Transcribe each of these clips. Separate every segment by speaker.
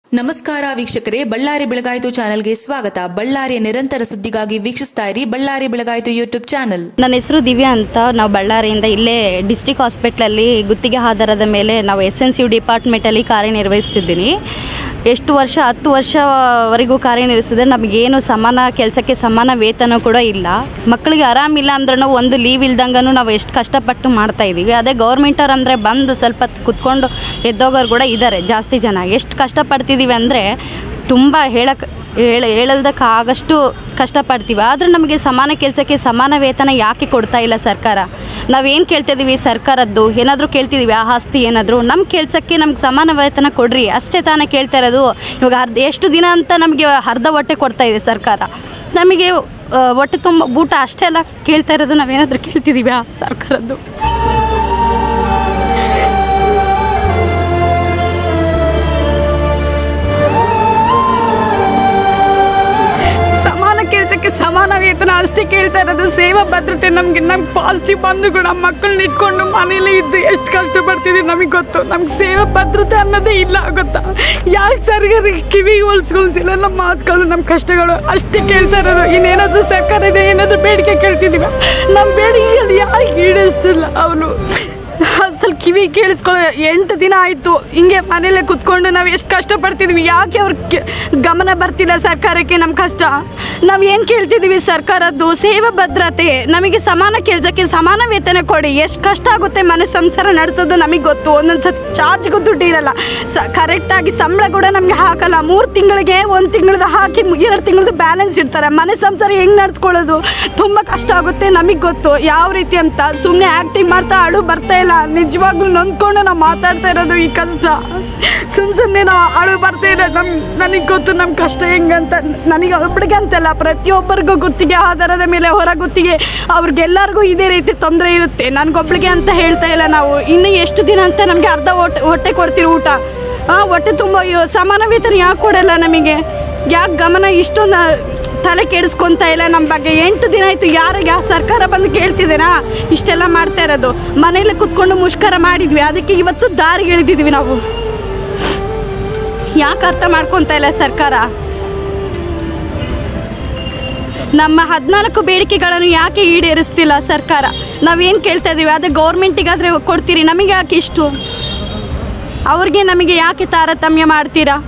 Speaker 1: ನಮಸ್ಕಾರ ವೀಕ್ಷಕರೇ ಬಳ್ಳಾರಿ ಬೆಳಗಾಯಿತು ಚಾನೆಲ್ಗೆ ಸ್ವಾಗತ ಬಳ್ಳಾರಿಯ ನಿರಂತರ ಸುದ್ದಿಗಾಗಿ ವೀಕ್ಷಿಸ್ತಾ ಇರಿ ಬಳ್ಳಾರಿ ಬೆಳಗಾಯಿತು ಯೂಟ್ಯೂಬ್ ಚಾನೆಲ್
Speaker 2: ನನ್ನ ಹೆಸರು ದಿವ್ಯಾ ಅಂತ ನಾವು ಬಳ್ಳಾರಿಯಿಂದ ಇಲ್ಲೇ ಡಿಸ್ಟಿಕ್ ಹಾಸ್ಪಿಟ್ಲಲ್ಲಿ ಗುತ್ತಿಗೆ ಆಧಾರದ ಮೇಲೆ ನಾವು ಎಸ್ ಎನ್ ಸಿ ಯು ಡಿಪಾರ್ಟ್ಮೆಂಟಲ್ಲಿ ಕಾರ್ಯನಿರ್ವಹಿಸ್ತಿದ್ದೀನಿ ಎಷ್ಟು ವರ್ಷ ಹತ್ತು ವರ್ಷವರೆಗೂ ಕಾರ್ಯನಿರ್ವಹಿಸಿದ್ರೆ ನಮಗೇನು ಸಮಾನ ಕೆಲಸಕ್ಕೆ ಸಮಾನ ವೇತನ ಕೂಡ ಇಲ್ಲ ಮಕ್ಕಳಿಗೆ ಆರಾಮಿಲ್ಲ ಅಂದ್ರೂ ಒಂದು ಲೀವ್ ಇಲ್ದಂಗೂ ನಾವು ಎಷ್ಟು ಕಷ್ಟಪಟ್ಟು ಮಾಡ್ತಾ ಇದ್ದೀವಿ ಅದೇ ಗೌರ್ಮೆಂಟವ್ರು ಅಂದರೆ ಬಂದು ಸ್ವಲ್ಪ ಹೊತ್ತು ಕುತ್ಕೊಂಡು ಎದ್ದೋಗೋರು ಕೂಡ ಇದ್ದಾರೆ ಜಾಸ್ತಿ ಜನ ಎಷ್ಟು ಕಷ್ಟಪಡ್ತಿದ್ದೀವಿ ಅಂದರೆ ತುಂಬ ಹೇಳಕ್ಕೆ ಹೇಳ ಹೇಳಲ್ದಕ್ಕಾಗಷ್ಟು ಕಷ್ಟಪಡ್ತೀವಿ ಆದರೆ ನಮಗೆ ಸಮಾನ ಕೆಲಸಕ್ಕೆ ಸಮಾನ ವೇತನ ಯಾಕೆ ಕೊಡ್ತಾ ಇಲ್ಲ ಸರ್ಕಾರ ನಾವೇನು ಕೇಳ್ತಿದ್ದೀವಿ ಸರ್ಕಾರದ್ದು ಏನಾದರೂ ಕೇಳ್ತಿದ್ದೀವಿ ಆ ಆಸ್ತಿ ಏನಾದರೂ ನಮ್ಮ ಕೆಲಸಕ್ಕೆ ನಮ್ಗೆ ಸಮಾನ ವೇತನ ಕೊಡ್ರಿ ಅಷ್ಟೇ ತಾನೇ ಕೇಳ್ತಾ ಇರೋದು ಇವಾಗ ಅರ್ಧ ಎಷ್ಟು ದಿನ ಅಂತ ನಮಗೆ ಅರ್ಧ ಹೊಟ್ಟೆ ಕೊಡ್ತಾ ಇದೆ ಸರ್ಕಾರ ನಮಗೆ ಆ, ಹೊಟ್ಟೆ ತುಂಬ ಊಟ ಅಷ್ಟೆಲ್ಲ ಕೇಳ್ತಾ ಇರೋದು ನಾವೇನಾದರೂ ಕೇಳ್ತಿದ್ದೀವಿ ಆ ಸರ್ಕಾರದ್ದು
Speaker 3: ಸಮಾನ ಕೆಲಸಕ್ಕೆ ಸಮಾನ ವೇತನ ಅಷ್ಟೇ ಕೇಳ್ತಾ ಇರೋದು ಸೇವಾ ಭದ್ರತೆ ನಮ್ಗೆ ನಮ್ಗೆ ಪಾಸಿಟಿವ್ ಬಂದು ಕೂಡ ಮಕ್ಕಳನ್ನ ಇಟ್ಕೊಂಡು ಮನೇಲಿ ಇದ್ದು ಎಷ್ಟು ಕಷ್ಟಪಡ್ತಿದ್ದೀವಿ ನಮಗೆ ಗೊತ್ತು ನಮ್ಗೆ ಸೇವಾ ಭದ್ರತೆ ಅನ್ನೋದೇ ಇಲ್ಲ ಗೊತ್ತಾ ಯಾಕೆ ಸರ್ಕಾರ ಕಿವಿ ಹೋಲಿಸ್ಕೊಳ್ತಿಲ್ಲ ನಮ್ಮ ಮಾತುಗಳು ನಮ್ಮ ಕಷ್ಟಗಳು ಅಷ್ಟೇ ಕೇಳ್ತಾ ಇರೋದು ಇನ್ನೇನಾದರೂ ಸರ್ಕಾರ ಇದೆ ಏನಾದರೂ ಬೇಡಿಕೆ ಕೇಳ್ತಿದ್ದೀವಿ ನಮ್ಮ ಬೇಡಿಕೆಗಳು ಯಾಕೆ ಈಡೇರಿಸ್ತಿಲ್ಲ ಅವನು ಅಸಲು ಕಿವಿ ಕೇಳಿಸ್ಕೊಳ್ಳೋ ಎಂಟು ದಿನ ಆಯಿತು ಹಿಂಗೆ ಮನೇಲೆ ಕುತ್ಕೊಂಡು ನಾವು ಎಷ್ಟು ಕಷ್ಟಪಡ್ತಿದ್ವಿ ಯಾಕೆ ಅವ್ರ ಗಮನ ಬರ್ತಿಲ್ಲ ಸರ್ಕಾರಕ್ಕೆ ನಮ್ಮ ಕಷ್ಟ ನಾವು ಏನು ಕೇಳ್ತಿದ್ದೀವಿ ಸರ್ಕಾರದ್ದು ಸೇವಾ ಭದ್ರತೆ ನಮಗೆ ಸಮಾನ ಕೆಲಸಕ್ಕೆ ಸಮಾನ ವೇತನ ಕೊಡಿ ಎಷ್ಟು ಕಷ್ಟ ಆಗುತ್ತೆ ಮನೆ ಸಂಸಾರ ನಡೆಸೋದು ನಮಗೆ ಗೊತ್ತು ಒಂದೊಂದು ಸತಿ ಚಾರ್ಜ್ಗೂ ದುಡ್ಡು ಇರಲ್ಲ ಸ ಕರೆಕ್ಟಾಗಿ ಸಂಬಳ ಕೂಡ ನಮಗೆ ಹಾಕಲ್ಲ ಮೂರು ತಿಂಗಳಿಗೆ ಒಂದು ತಿಂಗಳದ್ದು ಹಾಕಿ ಎರಡು ತಿಂಗಳದ್ದು ಬ್ಯಾಲೆನ್ಸ್ ಇಡ್ತಾರೆ ಮನೆ ಸಂಸಾರ ಹೆಂಗೆ ನಡೆಸ್ಕೊಳ್ಳೋದು ತುಂಬ ಕಷ್ಟ ಆಗುತ್ತೆ ನಮಗೆ ಗೊತ್ತು ಯಾವ ರೀತಿ ಅಂತ ಸುಮ್ಮನೆ ಆ್ಯಕ್ಟಿಂಗ್ ಮಾಡ್ತಾ ಅಳು ಬರ್ತಾ ಇಲ್ಲ ನಿಜವಾಗ್ಲೂ ನೊಂದ್ಕೊಂಡು ನಾವು ಮಾತಾಡ್ತಾ ಇರೋದು ಈ ಕಷ್ಟ ಸುಮ್ ಸುಮ್ಮನೆ ನಾವು ಅಳು ಬರ್ತಾ ಇಲ್ಲ ನಮ್ ನನಗೆ ಗೊತ್ತು ನಮ್ಮ ಕಷ್ಟ ಹೆಂಗಂತ ನನಗೆ ಒಬ್ಬಳಿಗೆ ಅಂತಲ್ಲ ಪ್ರತಿಯೊಬ್ಬರಿಗೂ ಗುತ್ತಿಗೆ ಆಧಾರದ ಮೇಲೆ ಹೊರ ಗುತ್ತಿಗೆ ಅವ್ರಿಗೆಲ್ಲರಿಗೂ ಇದೇ ರೀತಿ ತೊಂದರೆ ಇರುತ್ತೆ ನನಗೊಬ್ಳಿಗೆ ಅಂತ ಹೇಳ್ತಾ ಇಲ್ಲ ನಾವು ಇನ್ನು ಎಷ್ಟು ದಿನ ಅಂತ ನಮಗೆ ಅರ್ಧ ಹೊಟ್ಟೆ ಹೊಟ್ಟೆ ಕೊಡ್ತೀರಿ ಊಟ ಆ ಹೊಟ್ಟೆ ತುಂಬ ಅಯ್ಯೋ, ಸಮಾನ ವೇತನ ಯಾಕೆ ಕೊಡಲ್ಲ ನಮಗೆ ಯಾಕೆ ಗಮನ ಇಷ್ಟೊಂದು ತಲೆ ಕೆಡಿಸ್ಕೊಂತ ಇಲ್ಲ ನಮ್ಮ ಬಗ್ಗೆ ಎಂಟು ದಿನ ಆಯಿತು ಯಾರಿಗೆ ಯಾವ ಸರ್ಕಾರ ಬಂದು ಕೇಳ್ತಿದ್ದೇನಾ ಇಷ್ಟೆಲ್ಲ ಮಾಡ್ತಾ ಇರೋದು ಮನೇಲಿ ಕುತ್ಕೊಂಡು ಮುಷ್ಕರ ಮಾಡಿದ್ವಿ ಅದಕ್ಕೆ ಇವತ್ತು ದಾರಿಗೆ ಇಳಿದಿದ್ವಿ ನಾವು ಯಾಕೆ ಅರ್ಥ ಮಾಡ್ಕೊತಾ ಇಲ್ಲ ಸರ್ಕಾರ ನಮ್ಮ ಹದಿನಾಲ್ಕು ಬೇಡಿಕೆಗಳನ್ನು ಯಾಕೆ ಈಡೇರಿಸ್ತಿಲ್ಲ ಸರ್ಕಾರ ನಾವೇನು ಕೇಳ್ತಾ ಇದ್ದೀವಿ ಅದೇ ಗೌರ್ಮೆಂಟಿಗಾದರೆ ಕೊಡ್ತೀರಿ ನಮಗೆ ಯಾಕೆ ಇಷ್ಟು ಅವ್ರಿಗೆ ನಮಗೆ ಯಾಕೆ ತಾರತಮ್ಯ ಮಾಡ್ತೀರಾ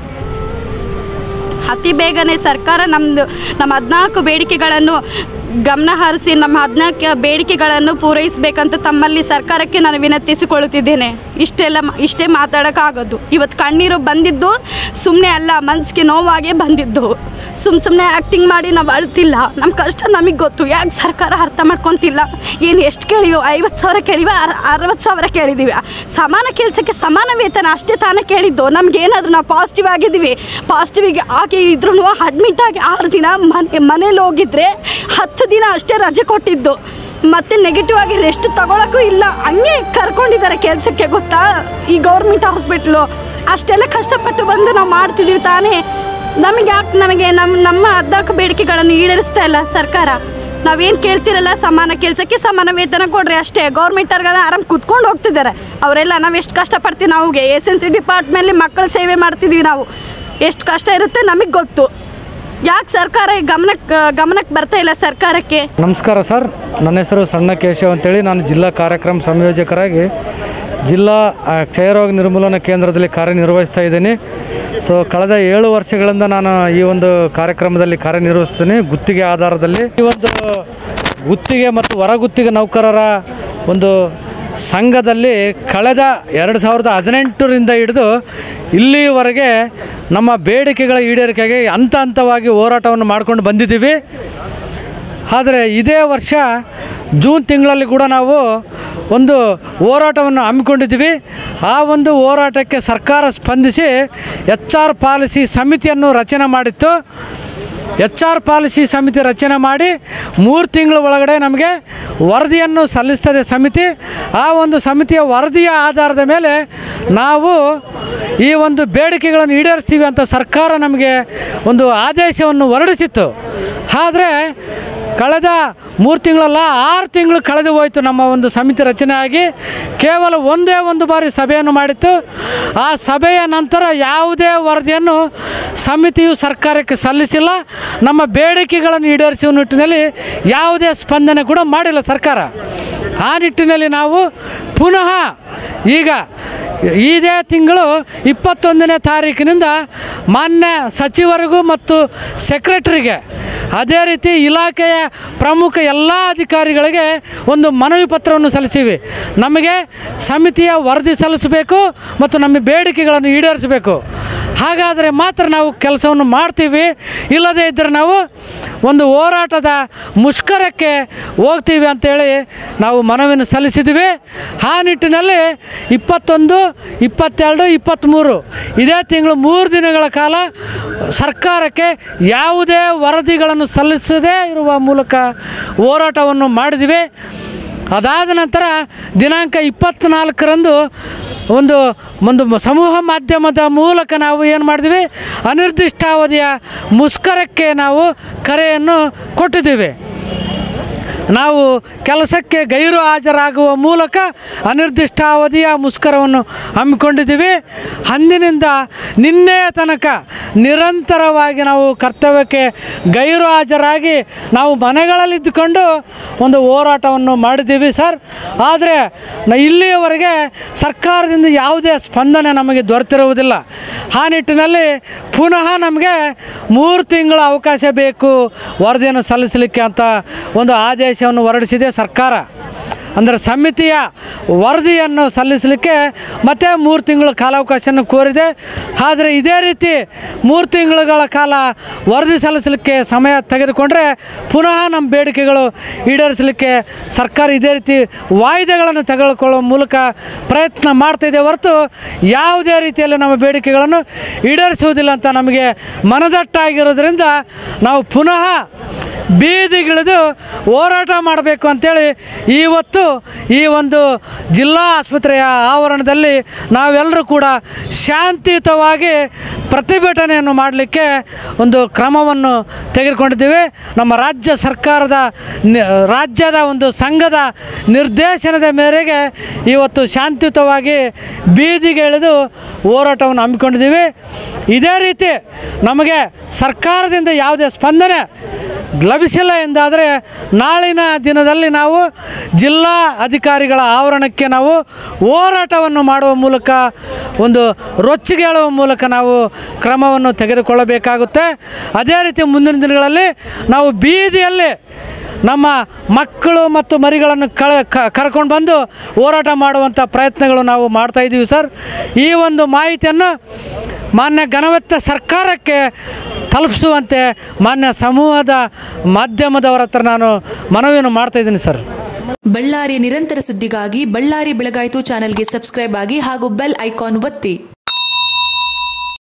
Speaker 3: ಅತಿ ಬೇಗನೆ ಸರ್ಕಾರ ನಮ್ಮದು ನಮ್ಮ ಹದಿನಾಲ್ಕು ಬೇಡಿಕೆಗಳನ್ನು ಗಮನ ಹರಿಸಿ ನಮ್ಮ ಹದಿನಾಲ್ಕು ಬೇಡಿಕೆಗಳನ್ನು ಪೂರೈಸಬೇಕಂತ ತಮ್ಮಲ್ಲಿ ಸರ್ಕಾರಕ್ಕೆ ನಾನು ವಿನಂತಿಸಿಕೊಳ್ಳುತ್ತಿದ್ದೇನೆ ಇಷ್ಟೆಲ್ಲ ಮ- ಇಷ್ಟೇ ಮಾತಾಡೋಕ್ಕಾಗೋದು ಇವತ್ತು ಕಣ್ಣೀರು ಬಂದಿದ್ದು ಸುಮ್ಮನೆ ಅಲ್ಲ ಮನಸ್ಸಿಗೆ ನೋವಾಗೇ ಬಂದಿದ್ದು ಸುಮ್ಮ ಸುಮ್ಮನೆ ಆ್ಯಕ್ಟಿಂಗ್ ಮಾಡಿ ನಾವು ಅಳ್ತಿಲ್ಲ ನಮ್ಮ ಕಷ್ಟ ನಮಗೆ ಗೊತ್ತು ಯಾಕೆ ಸರ್ಕಾರ ಅರ್ಥ ಮಾಡ್ಕೊತಿಲ್ಲ ಏನು ಎಷ್ಟು ಕೇಳಿವೋ ಐವತ್ತು ಸಾವಿರ ಕೇಳಿವ ಅರವತ್ತು ಸಾವಿರ ಕೇಳಿದ್ದೀವಿ ಸಮಾನ ಕೆಲಸಕ್ಕೆ ಸಮಾನ ವೇತನ ಅಷ್ಟೇ ತಾನೇ ಕೇಳಿದ್ದು ನಮ್ಗೆ ಏನಾದರೂ ನಾವು ಪಾಸಿಟಿವ್ ಆಗಿದ್ದೀವಿ ಪಾಸಿಟಿವಿಗೆ ಆಗಿ ಇದ್ರೂ ಅಡ್ಮಿಟ್ ಆಗಿ ಆರು ದಿನ ಮನೆ ಮನೇಲಿ ಹೋಗಿದ್ರೆ ಹತ್ತು ದಿನ ಅಷ್ಟೇ ರಜೆ ಕೊಟ್ಟಿದ್ದು ಮತ್ತೆ ನೆಗೆಟಿವ್ ಆಗಿ ರೆಸ್ಟ್ ತಗೊಳಕ್ಕೂ ಇಲ್ಲ ಹಂಗೆ ಕರ್ಕೊಂಡಿದ್ದಾರೆ ಕೆಲಸಕ್ಕೆ ಗೊತ್ತಾ ಈ ಗೌರ್ಮೆಂಟ್ ಹಾಸ್ಪಿಟ್ಲು ಅಷ್ಟೆಲ್ಲ ಕಷ್ಟಪಟ್ಟು ಬಂದು ನಾವು ಮಾಡ್ತಿದ್ದೀವಿ ತಾನೇ ನಮಗೆ ಯಾಕೆ ನಮಗೆ ನಮ್ಮ ನಮ್ಮ ಹದ್ನಾಲ್ಕು ಬೇಡಿಕೆಗಳನ್ನು ಈಡೇರಿಸ್ತಾ ಇಲ್ಲ ಸರ್ಕಾರ ನಾವೇನು ಕೇಳ್ತಿರಲ್ಲ ಸಮಾನ ಕೆಲಸಕ್ಕೆ ಸಮಾನ ವೇತನ ಕೊಡ್ರಿ ಅಷ್ಟೇ ಗೌರ್ಮೆಂಟರ್ಗೆ ಆರಾಮ್ ಕುತ್ಕೊಂಡು ಹೋಗ್ತಿದ್ದಾರೆ ಅವರೆಲ್ಲ ನಾವು ಎಷ್ಟು ಕಷ್ಟಪಡ್ತೀವಿ ನಾವು ಎಸ್ ಎನ್ ಸಿ ಡಿಪಾರ್ಟ್ಮೆಂಟ್ಲಿ ಮಕ್ಕಳ ಸೇವೆ ಮಾಡ್ತಿದ್ದೀವಿ ನಾವು ಎಷ್ಟು ಕಷ್ಟ ಇರುತ್ತೆ ನಮಗೆ ಗೊತ್ತು ಯಾಕೆ ಸರ್ಕಾರ ಈ ಗಮನಕ್ಕೆ ಗಮನಕ್ಕೆ ಬರ್ತಾ ಇಲ್ಲ ಸರ್ಕಾರಕ್ಕೆ
Speaker 4: ನಮಸ್ಕಾರ ಸರ್ ನನ್ನ ಹೆಸರು ಸಣ್ಣ ಕೇಶವ್ ಅಂತೇಳಿ ನಾನು ಜಿಲ್ಲಾ ಕಾರ್ಯಕ್ರಮ ಸಂಯೋಜಕರಾಗಿ ಜಿಲ್ಲಾ ಆ, ಕ್ಷಯರೋಗ ನಿರ್ಮೂಲನಾ ಕೇಂದ್ರದಲ್ಲಿ ಕಾರ್ಯನಿರ್ವಹಿಸ್ತಾ ಇದ್ದೀನಿ ಸೊ ಕಳೆದ ಏಳು ವರ್ಷಗಳಿಂದ ನಾನು ಈ ಒಂದು ಕಾರ್ಯಕ್ರಮದಲ್ಲಿ ಕಾರ್ಯನಿರ್ವಹಿಸ್ತೀನಿ ಗುತ್ತಿಗೆ ಆಧಾರದಲ್ಲಿ ಈ ಒಂದು ಗುತ್ತಿಗೆ ಮತ್ತು ಹೊರಗುತ್ತಿಗೆ ನೌಕರರ ಒಂದು ಸಂಘದಲ್ಲಿ ಕಳೆದ ಎರಡು ಸಾವಿರದ ಹದಿನೆಂಟರಿಂದ ಹಿಡಿದು ಇಲ್ಲಿವರೆಗೆ ನಮ್ಮ ಬೇಡಿಕೆಗಳ ಈಡೇರಿಕೆಗೆ ಹಂತ ಹಂತವಾಗಿ ಹೋರಾಟವನ್ನು ಮಾಡ್ಕೊಂಡು ಬಂದಿದ್ದೀವಿ ಆದರೆ ಇದೇ ವರ್ಷ ಜೂನ್ ತಿಂಗಳಲ್ಲಿ ಕೂಡ ನಾವು ಒಂದು ಹೋರಾಟವನ್ನು ಹಮ್ಮಿಕೊಂಡಿದ್ದೀವಿ ಆ ಒಂದು ಹೋರಾಟಕ್ಕೆ ಸರ್ಕಾರ ಸ್ಪಂದಿಸಿ ಎಚ್ ಆರ್ ಪಾಲಿಸಿ ಸಮಿತಿಯನ್ನು ರಚನೆ ಮಾಡಿತ್ತು ಎಚ್ ಆರ್ ಪಾಲಿಸಿ ಸಮಿತಿ ರಚನೆ ಮಾಡಿ ಮೂರು ತಿಂಗಳ ಒಳಗಡೆ ನಮಗೆ ವರದಿಯನ್ನು ಸಲ್ಲಿಸ್ತದೆ ಸಮಿತಿ ಆ ಒಂದು ಸಮಿತಿಯ ವರದಿಯ ಆಧಾರದ ಮೇಲೆ ನಾವು ಈ ಒಂದು ಬೇಡಿಕೆಗಳನ್ನು ಈಡೇರಿಸ್ತೀವಿ ಅಂತ ಸರ್ಕಾರ ನಮಗೆ ಒಂದು ಆದೇಶವನ್ನು ಹೊರಡಿಸಿತ್ತು ಆದರೆ ಕಳೆದ ಮೂರು ತಿಂಗಳಲ್ಲ ಆರು ತಿಂಗಳು ಕಳೆದು ಹೋಯಿತು ನಮ್ಮ ಒಂದು ಸಮಿತಿ ರಚನೆ ಆಗಿ ಕೇವಲ ಒಂದೇ ಒಂದು ಬಾರಿ ಸಭೆಯನ್ನು ಮಾಡಿತ್ತು ಆ ಸಭೆಯ ನಂತರ ಯಾವುದೇ ವರದಿಯನ್ನು ಸಮಿತಿಯು ಸರ್ಕಾರಕ್ಕೆ ಸಲ್ಲಿಸಿಲ್ಲ ನಮ್ಮ ಬೇಡಿಕೆಗಳನ್ನು ಈಡೇರಿಸುವ ನಿಟ್ಟಿನಲ್ಲಿ ಯಾವುದೇ ಸ್ಪಂದನೆ ಕೂಡ ಮಾಡಿಲ್ಲ ಸರ್ಕಾರ ಆ ನಿಟ್ಟಿನಲ್ಲಿ ನಾವು ಪುನಃ ಈಗ ಇದೇ ತಿಂಗಳು ಇಪ್ಪತ್ತೊಂದನೇ ತಾರೀಕಿನಿಂದ ಮಾನ್ಯ ಸಚಿವರಿಗೂ ಮತ್ತು ಸೆಕ್ರೆಟರಿಗೆ ಅದೇ ರೀತಿ ಇಲಾಖೆಯ ಪ್ರಮುಖ ಎಲ್ಲ ಅಧಿಕಾರಿಗಳಿಗೆ ಒಂದು ಮನವಿ ಪತ್ರವನ್ನು ಸಲ್ಲಿಸಿವಿ ನಮಗೆ ಸಮಿತಿಯ ವರದಿ ಸಲ್ಲಿಸಬೇಕು ಮತ್ತು ನಮ್ಮ ಬೇಡಿಕೆಗಳನ್ನು ಈಡೇರಿಸಬೇಕು ಹಾಗಾದರೆ ಮಾತ್ರ ನಾವು ಕೆಲಸವನ್ನು ಮಾಡ್ತೀವಿ ಇಲ್ಲದೇ ಇದ್ದರೆ ನಾವು ಒಂದು ಹೋರಾಟದ ಮುಷ್ಕರಕ್ಕೆ ಹೋಗ್ತೀವಿ ಅಂತೇಳಿ ನಾವು ಮನವಿಯನ್ನು ಸಲ್ಲಿಸಿದ್ವಿ ಆ ನಿಟ್ಟಿನಲ್ಲಿ ಇಪ್ಪತ್ತೊಂದು ಇಪ್ಪತ್ತೆರಡು ಇಪ್ಪತ್ತ್ಮೂರು ಇದೇ ತಿಂಗಳು ಮೂರು ದಿನಗಳ ಕಾಲ ಸರ್ಕಾರಕ್ಕೆ ಯಾವುದೇ ವರದಿಗಳನ್ನು ಸಲ್ಲಿಸದೇ ಇರುವ ಮೂಲಕ ಹೋರಾಟವನ್ನು ಮಾಡಿದ್ವಿ ಅದಾದ ನಂತರ ದಿನಾಂಕ ಇಪ್ಪತ್ತ್ನಾಲ್ಕರಂದು ಒಂದು ಒಂದು ಸಮೂಹ ಮಾಧ್ಯಮದ ಮೂಲಕ ನಾವು ಏನು ಮಾಡಿದ್ವಿ ಅನಿರ್ದಿಷ್ಟಾವಧಿಯ ಮುಷ್ಕರಕ್ಕೆ ನಾವು ಕರೆಯನ್ನು ಕೊಟ್ಟಿದ್ದೀವಿ ನಾವು ಕೆಲಸಕ್ಕೆ ಗೈರು ಹಾಜರಾಗುವ ಮೂಲಕ ಅನಿರ್ದಿಷ್ಟಾವಧಿಯ ಮುಷ್ಕರವನ್ನು ಹಮ್ಮಿಕೊಂಡಿದ್ದೀವಿ ಅಂದಿನಿಂದ ನಿನ್ನೆಯ ತನಕ ನಿರಂತರವಾಗಿ ನಾವು ಕರ್ತವ್ಯಕ್ಕೆ ಗೈರು ಹಾಜರಾಗಿ ನಾವು ಮನೆಗಳಲ್ಲಿದ್ದುಕೊಂಡು ಒಂದು ಹೋರಾಟವನ್ನು ಮಾಡಿದ್ದೀವಿ ಸರ್ ಆದರೆ ನ- ಇಲ್ಲಿಯವರೆಗೆ ಸರ್ಕಾರದಿಂದ ಯಾವುದೇ ಸ್ಪಂದನೆ ನಮಗೆ ದೊರೆತಿರುವುದಿಲ್ಲ ಆ ನಿಟ್ಟಿನಲ್ಲಿ ಪುನಃ ನಮಗೆ ಮೂರು ತಿಂಗಳ ಅವಕಾಶ ಬೇಕು ವರದಿಯನ್ನು ಸಲ್ಲಿಸಲಿಕ್ಕೆ ಅಂತ ಒಂದು ಆದೇಶವನ್ನು ಹೊರಡಿಸಿದೆ ಸರ್ಕಾರ ಅಂದರೆ ಸಮಿತಿಯ ವರದಿಯನ್ನು ಸಲ್ಲಿಸಲಿಕ್ಕೆ ಮತ್ತೆ ಮೂರು ತಿಂಗಳ ಕಾಲಾವಕಾಶವನ್ನು ಕೋರಿದೆ ಆದರೆ ಇದೇ ರೀತಿ ಮೂರು ತಿಂಗಳುಗಳ ಕಾಲ ವರದಿ ಸಲ್ಲಿಸಲಿಕ್ಕೆ ಸಮಯ ತೆಗೆದುಕೊಂಡ್ರೆ ಪುನಃ ನಮ್ಮ ಬೇಡಿಕೆಗಳು ಈಡೇರಿಸಲಿಕ್ಕೆ ಸರ್ಕಾರ ಇದೇ ರೀತಿ ವಾಯ್ದೆಗಳನ್ನು ತೆಗೆದುಕೊಳ್ಳುವ ಮೂಲಕ ಪ್ರಯತ್ನ ಮಾಡ್ತಾಯಿದೆ ಹೊರತು ಯಾವುದೇ ರೀತಿಯಲ್ಲಿ ನಮ್ಮ ಬೇಡಿಕೆಗಳನ್ನು ಈಡೇರಿಸುವುದಿಲ್ಲ ಅಂತ ನಮಗೆ ಮನದಟ್ಟಾಗಿರೋದ್ರಿಂದ ನಾವು ಪುನಃ ಬೀದಿಗಿಳಿದು ಹೋರಾಟ ಮಾಡಬೇಕು ಅಂತೇಳಿ ಇವತ್ತು ಈ ಒಂದು ಜಿಲ್ಲಾ ಆಸ್ಪತ್ರೆಯ ಆವರಣದಲ್ಲಿ ನಾವೆಲ್ಲರೂ ಕೂಡ ಶಾಂತಿಯುತವಾಗಿ ಪ್ರತಿಭಟನೆಯನ್ನು ಮಾಡಲಿಕ್ಕೆ ಒಂದು ಕ್ರಮವನ್ನು ತೆಗೆದುಕೊಂಡಿದ್ದೀವಿ ನಮ್ಮ ರಾಜ್ಯ ಸರ್ಕಾರದ ನಿ- ರಾಜ್ಯದ ಒಂದು ಸಂಘದ ನಿರ್ದೇಶನದ ಮೇರೆಗೆ ಇವತ್ತು ಶಾಂತಿಯುತವಾಗಿ ಬೀದಿಗೆ ಇಳಿದು ಹೋರಾಟವನ್ನು ಹಮ್ಮಿಕೊಂಡಿದ್ದೀವಿ ಇದೇ ರೀತಿ ನಮಗೆ ಸರ್ಕಾರದಿಂದ ಯಾವುದೇ ಸ್ಪಂದನೆ ಲಭಿಸಿಲ್ಲ ಎಂದಾದರೆ ನಾಳಿನ ದಿನದಲ್ಲಿ ನಾವು ಜಿಲ್ಲಾ ಅಧಿಕಾರಿಗಳ ಆವರಣಕ್ಕೆ ನಾವು ಹೋರಾಟವನ್ನು ಮಾಡುವ ಮೂಲಕ ಒಂದು ರೊಚ್ಚಿಗೆ ಹೇಳುವ ಮೂಲಕ ನಾವು ಕ್ರಮವನ್ನು ತೆಗೆದುಕೊಳ್ಳಬೇಕಾಗುತ್ತೆ ಅದೇ ರೀತಿ ಮುಂದಿನ ದಿನಗಳಲ್ಲಿ ನಾವು ಬೀದಿಯಲ್ಲಿ ನಮ್ಮ ಮಕ್ಕಳು ಮತ್ತು ಮರಿಗಳನ್ನು ಕಳ ಕ- ಕರ್ಕೊಂಡು ಬಂದು ಹೋರಾಟ ಮಾಡುವಂಥ ಪ್ರಯತ್ನಗಳು ನಾವು ಮಾಡ್ತಾ ಇದ್ದೀವಿ ಸರ್ ಈ ಒಂದು ಮಾಹಿತಿಯನ್ನು ಮಾನ್ಯ ಘನವೆತ್ತ ಸರ್ಕಾರಕ್ಕೆ ತಲುಪಿಸುವಂತೆ ಮಾನ್ಯ ಸಮೂಹದ ಮಾಧ್ಯಮದವರ ಹತ್ರ ನಾನು ಮನವಿಯನ್ನು ಮಾಡ್ತಾ ಇದ್ದೀನಿ ಸರ್
Speaker 1: ಬಳ್ಳಾರಿಯ ನಿರಂತರ ಸುದ್ದಿಗಾಗಿ ಬಳ್ಳಾರಿ ಬೆಳಗಾಯಿತು ಚಾನೆಲ್ಗೆ ಸಬ್ಸ್ಕ್ರೈಬ್ ಆಗಿ ಹಾಗೂ ಬೆಲ್ ಐಕಾನ್ ಒತ್ತಿ